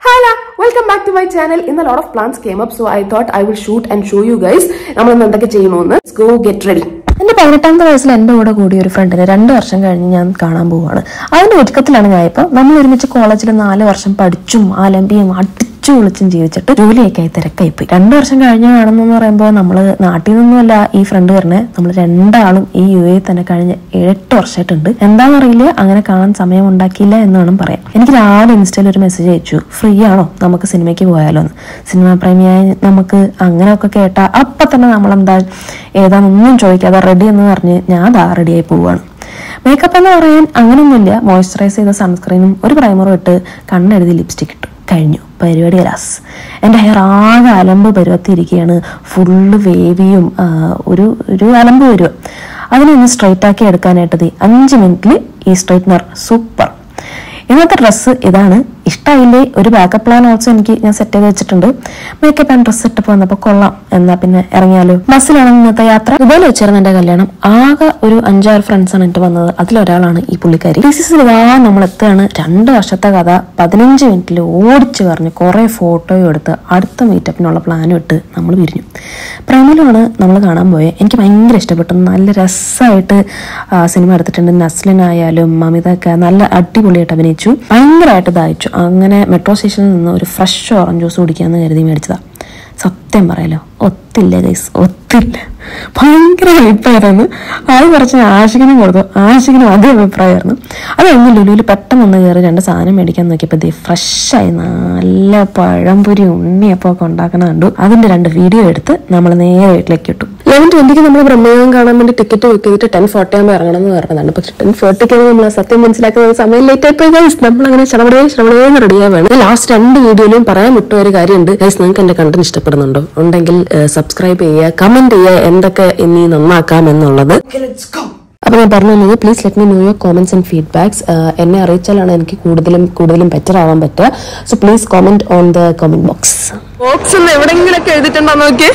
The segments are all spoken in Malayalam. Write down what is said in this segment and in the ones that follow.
Hello, welcome back to my channel. In a lot of plans came up, so I thought I will shoot and show you guys. നമ്മൾ ഇന്ന് എന്തൊക്കെ ചെയ്യുന്നു ഗോ ഗെറ്റ് റെഡി എന്റെ പതിനെട്ടാമത്തെ വയസ്സിൽ എന്റെ കൂടെ കൂടിയ ഒരു ഫ്രണ്ടിനെ രണ്ട് വർഷം കഴിഞ്ഞ് ഞാൻ കാണാൻ പോവുകയാണ് അതിന്റെ ഒരുക്കത്തിലാണ് ഞാൻ ഇപ്പൊ നമ്മൾ ഒരുമിച്ച് കോളേജിൽ നാല് വർഷം പഠിച്ചും ആലമ്പിയും അടിച്ചു വിളിച്ചും ജീവിച്ചിട്ട് ജോലിയൊക്കെ ആയി തിരക്കായി പോയി രണ്ട് വർഷം കഴിഞ്ഞ കാണുന്നു പറയുമ്പോൾ നമ്മൾ നാട്ടിൽ നിന്നുമല്ല ഈ ഫ്രണ്ട് വരുന്നത് നമ്മൾ രണ്ടാളും ഈ യു എ തന്നെ കഴിഞ്ഞ് എട്ട് വർഷമായിട്ടുണ്ട് എന്താണെന്നറിയില്ല അങ്ങനെ കാണാൻ സമയം ഉണ്ടാക്കിയില്ല എന്ന് വേണം പറയാം എനിക്ക് രാവിലെ ഇൻസ്റ്റയിൽ ഒരു മെസ്സേജ് അയച്ചു ഫ്രീ ആണോ നമുക്ക് സിനിമയ്ക്ക് പോയാലോ എന്ന് സിനിമാ പ്രേമിയായി നമുക്ക് അങ്ങനെയൊക്കെ കേട്ടാ അപ്പൊ തന്നെ നമ്മൾ എന്താ ഏതാണെന്നൊന്നും ചോദിക്കാതെ റെഡി എന്ന് പറഞ്ഞ് ഞാൻ അതാ റെഡിയായി പോവുകയാണ് മേക്കപ്പ് എന്ന് പറയാൻ അങ്ങനെയൊന്നുമില്ല മോയ്സ്ചറൈസ് ചെയ്ത സൺസ്ക്രീനും ഒരു പ്രൈമറും ഇട്ട് കണ്ണെഴുതി ലിപ്സ്റ്റിക് ഇട്ടു കഴിഞ്ഞു പരിപാടി ലാസ് എൻ്റെ ഹെയർ ആകെ അലമ്പ് പരുവത്തിയിരിക്കുകയാണ് ഫുള്ള് വേവിയും ആ, ഒരു ഒരു അലമ്പ് വരിക അതിനൊന്ന് സ്ട്രൈറ്റ് ആക്കി എടുക്കാനായിട്ട് ദേ അഞ്ച് മിനിറ്റിൽ ഈ സ്ട്രൈറ്റ്നർ സൂപ്പർ ഇന്നത്തെ ഡ്രസ്സ് ഇതാണ് ഇഷ്ടമായില്ലേ ഒരു ബാക്കപ്പ് പ്ലാൻ ഓൾസോ എനിക്ക് ഞാൻ സെറ്റ് ചെയ്ത് വെച്ചിട്ടുണ്ട് മേക്കപ്പ് ആൻഡ് ഡ്രസ്സ് ഇട്ടപ്പോൾ വന്നപ്പോൾ കൊള്ളാം എന്നാ പിന്നെ ഇറങ്ങിയാലോ ബസ്സിലാണ് ഇന്നത്തെ യാത്ര ഇതുപോലെ വെച്ചിരുന്ന എന്റെ കല്യാണം ആകെ ഒരു അഞ്ചാറ് ഫ്രണ്ട്സ് ആണ് എനിക്ക് വന്നത് അതിലൊരാളാണ് ഈ പുള്ളിക്കാരി ഫിസിക്സിൽ ഇതാ നമ്മൾ എത്തുകയാണ് രണ്ട് വർഷത്തെ കഥ പതിനഞ്ച് മിനിറ്റിൽ ഓടിച്ച് പറഞ്ഞ് കുറെ ഫോട്ടോയും എടുത്ത് അടുത്ത മീറ്റപ്പിനുള്ള പ്ലാനും ഇട്ട് നമ്മൾ പിരിഞ്ഞു പ്രേമലുമാണ് നമ്മൾ കാണാൻ പോയത് എനിക്ക് ഭയങ്കര ഇഷ്ടപ്പെട്ടു നല്ല രസമായിട്ട് സിനിമ എടുത്തിട്ടുണ്ട് നസ്ലിനായാലും മമിതൊക്കെ നല്ല അടിപൊളിയായിട്ട് അഭിനയിച്ചു ഭയങ്കരമായിട്ട് ദാഹിച്ചു അങ്ങനെ മെട്രോ സ്റ്റേഷനിൽ നിന്ന് ഒരു ഫ്രഷ് ഓറഞ്ച് ജ്യൂസ് കുടിക്കാന്ന് കരുതി മേടിച്ചതാ സത്യം പറയാലോ ഒത്തില്ല ഗൈസ് ഒത്തില്ല ഭയങ്കര ഹൈപ്പായിരുന്നു അത് കുറച്ച് ആഷിക്കിനും കൊടുത്തു ആഷിക്കിനും അതേ അഭിപ്രായമായിരുന്നു അത് കഴിഞ്ഞ് ലുലുവിൽ പെട്ടെന്ന് ഒന്ന് കയറി രണ്ട് സാധനം മേടിക്കാൻ നോക്കിയപ്പോൾ ഇത് ഫ്രഷായി നല്ല പഴംപൊരി ഉണ്ണിയപ്പം ഒക്കെ ഉണ്ടാക്കുന്ന കണ്ടു അതിന്റെ രണ്ട് വീഡിയോ എടുത്ത് നമ്മൾ നേരെ വീട്ടിലേക്ക് ഇട്ടു ലെവൻ ട്വന്റിക്ക് നമ്മൾ ബ്രഹ്മയോഗം കാണാൻ വേണ്ടി ടിക്കറ്റ് ബുക്ക് ചെയ്തിട്ട് ടെൻ ഫോർട്ടി ആകുമ്പോൾ ഇറങ്ങണം എന്ന് പറഞ്ഞതാണ് പക്ഷെ ടെൻ ഫോർട്ടിക്ക് നമ്മൾ സത്യം മനസ്സിലാക്കുന്നത് സമയം ലേറ്റ് ആയിപ്പോയി ഗൈസ് നമ്മൾ അങ്ങനെ ശ്രവണേ ശ്രവണേ റെഡിയാവാണ് ലാസ്റ്റ് രണ്ട് വീഡിയോയിലും പറയാൻ വിട്ട ഒരു കാര്യമുണ്ട് ഗൈസ് നിങ്ങൾക്ക് എന്റെ കണ്ടന്റ് ഇഷ്ടപ്പെടുന്നുണ്ടോ ഉണ്ടെങ്കിൽ സബ്സ്ക്രൈബ് ചെയ്യുക കമന്റ് ചെയ്യുക എന്തൊക്കെ ഇനി നന്നാക്കാം എന്നുള്ളത് അപ്പൊ ഞാൻ പറഞ്ഞു തന്നത് please let me know your comments and feedbacks എന്നെ അറിയിച്ചാലാണ് എനിക്ക് കൂടുതലും കൂടുതലും ബെറ്റർ ആവാൻ പറ്റുക so please comment on the comment box box എവിടെങ്കിലൊക്കെ എഴുതിട്ടുണ്ടോ നോക്കി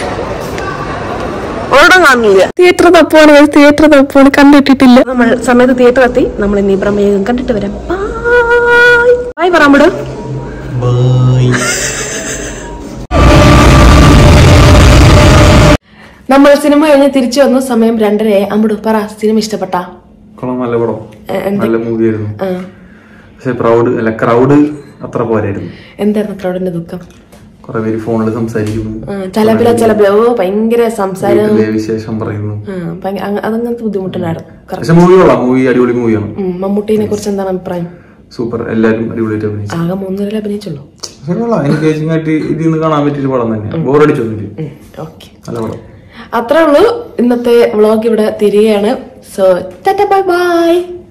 ഒരിടം കാണില്ല തിയേറ്റർ തപ്പാണ് തിയേറ്റർ തപ്പാണ് കണ്ടിട്ടിട്ടില്ല നമ്മൾ സമയത്ത് തിയേറ്റർ എത്തി നമ്മൾ ഇനി പ്രമേയം കണ്ടിട്ട് വരാം ബൈ ബൈ പറയാൻ വിടും നമ്മൾ സിനിമ കഴിഞ്ഞ് തിരിച്ചു വന്നു സമയം രണ്ടരയായി അമ്പിടു പറ സിനിമ ഇഷ്ടപ്പെട്ടാ കൊള്ളാം നല്ല പടം നല്ല മൂവി ആയിരുന്നു പക്ഷെ പ്രൗഡ് അല്ല ക്രൗഡ് അത്ര പോരായിരുന്നു എന്തായിരുന്നു ക്രൗഡിന്റെ ദുഃഖം കുറെ പേര് ഫോണിൽ സംസാരിക്കുന്നു ചിലപ്പില ചിലപ്പില ഓ ഭയങ്കര സംസാരം വീട്ടിലെ വിശേഷം പറയുന്നു ആ, ഭയങ്കര- അങ്ങ- അതങ്ങനത്തെ ബുദ്ധിമുട്ടുണ്ടായിരുന്നു Correct. പക്ഷെ മൂവി കൊള്ളാം മൂവി അടിപൊളി മൂവിയാണ് ഉം, മമ്മൂട്ടിനെ കുറിച്ച് എന്താണ് അഭിപ്രായം സൂപ്പർ എല്ലാരും അടിപൊളിയായിട്ട് അഭിനയിച്ചു ആകെ മൂന്നരയിൽ അഭിനയിച്ചുള്ളൂ പക്ഷെ കൊള്ളാം എൻഗേജിംഗ് ആയിട്ട് ഇതിൽ നിന്ന് കാണാൻ പറ്റിയൊരു പടം തന്നെയാണ് ബോറടിച്ചൊന്നുമില്ല ഓക്കെ നല്ല പടം അത്രേ ഉള്ളൂ ഇന്നത്തെ വ്ളോഗ് ഇവിടെ തിരികെയാണ് സോ ബൈ ബൈ